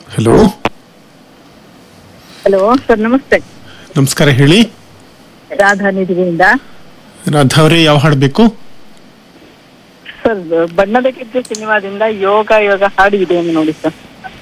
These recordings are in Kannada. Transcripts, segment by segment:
ಹಲೋ ಹಲೋ ಸರ್ ನಮಸ್ತೆ ನಮಸ್ಕಾರ ಹೇಳಿ ರಾಧಾ ನಿಧಿಯಿಂದ ರಾಧಾ ಅವರೇ ಯಾವ ಹಾಡು ಬೇಕು ಸರ್ ಬಣ್ಣದ ಗೆಜ್ಜೆ ಸಿನಿಮಾದಿಂದ ಯೋಗ ಯೋಗ ಹಾಡು ಇದೆ ಎಂದು ನೋಡಿ ಸರ್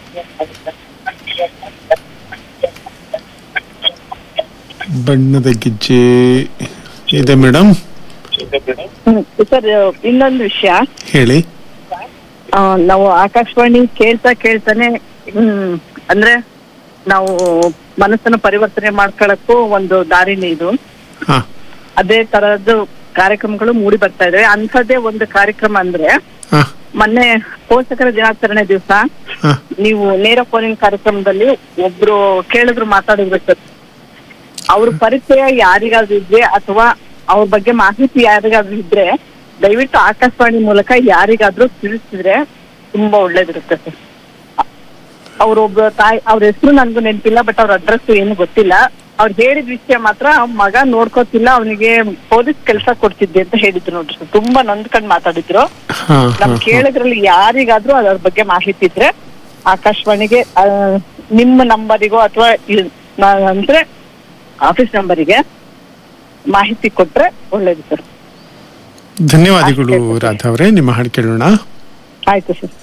ಬಣ್ಣದ ಗೆಜ್ಜೆ ಇದೆ ಮೇಡಮ್ ಹ್ಮ್. ಸರ್ ಇನ್ನೊಂದು ವಿಷಯ ಹೇಳಿ ಆ, ನಾವು ಆಕಾಶವಾಣಿ ಕೇಳ್ತಾ ಕೇಳ್ತಾನೆ ಹ್ಮ್ ಅಂದ್ರೆ ನಾವು ಮನಸ್ಸನ್ನು ಪರಿವರ್ತನೆ ಮಾಡ್ಕೊಳಕ್ಕೂ ಒಂದು ದಾರಿನೇ ಇದು ಹಾ ಅದೇ ತರದ್ದು ಕಾರ್ಯಕ್ರಮಗಳು ಮೂಡಿ ಬರ್ತಾ ಇದಾವೆ ಅಂಥದ್ದೇ ಒಂದು ಕಾರ್ಯಕ್ರಮ ಅಂದ್ರೆ ಹಾ ಮೊನ್ನೆ ಪೋಷಕರ ದಿನಾಚರಣೆ ದಿವಸ ಹಾ ನೀವು ನೇರ ಫೋನಿನ ಕಾರ್ಯಕ್ರಮದಲ್ಲಿ ಒಬ್ರು ಕೇಳಿದ್ರು ಮಾತಾಡಿದ್ರು ಸರ್ ಅವ್ರ ಪರಿಚಯ ಯಾರಿಗಾದ್ರೂ ಇದ್ರೆ ಅಥವಾ ಅವ್ರ ಬಗ್ಗೆ ಮಾಹಿತಿ ಯಾರಿಗಾದ್ರೂ ಇದ್ರೆ ದಯವಿಟ್ಟು ಆಕಾಶವಾಣಿ ಮೂಲಕ ಯಾರಿಗಾದ್ರೂ ತಿಳಿಸಿದ್ರೆ ತುಂಬಾ ಒಳ್ಳೇದಿರುತ್ತೆ ಸರ್ ಅವ್ರೊಬ್ಬ ತಾಯಿ ಅವ್ರ ಹೆಸರು ನನ್ಗೂ ನೆನಪಿಲ್ಲ ಬಟ್ ಅವ್ರ ಅಡ್ರೆಸ್ ಏನು ಗೊತ್ತಿಲ್ಲ ಅವ್ರು ಹೇಳಿದ ವಿಷಯ ಮಾತ್ರ ಮಗ ನೋಡ್ಕೋತಿಲ್ಲ ಅವನಿಗೆ ಪೊಲೀಸ್ ಕೆಲಸ ಕೊಡ್ತಿದ್ದೆ ಅಂತ ಹೇಳಿದ್ರು ನೋಡ್ರಿ ಸರ್ ತುಂಬಾ ನೊಂದ್ಕೊಂಡ್ ಮಾತಾಡಿದ್ರು ಹಾ ನಮ್ ಕೇಳಿದ್ರಲ್ಲಿ ಯಾರಿಗಾದ್ರೂ ಅದ್ರ ಬಗ್ಗೆ ಮಾಹಿತಿ ಇದ್ರೆ ಆಕಾಶವಾಣಿಗೆ ಆ, ನಿಮ್ಮ ನಂಬರಿಗೋ ಅಥವಾ ಅಂದ್ರೆ ಆಫೀಸ್ ನಂಬರಿಗೆ ಮಾಹಿತಿ ಕೊಟ್ರೆ ಒಳ್ಳೇದು ಸರ್ ಧನ್ಯವಾದಗಳು ರಾಧಾ ಅವರೇ ನಿಮ್ಮ ಹಾಡು ಕೇಳೋಣ ಆಯ್ತು ಸರ್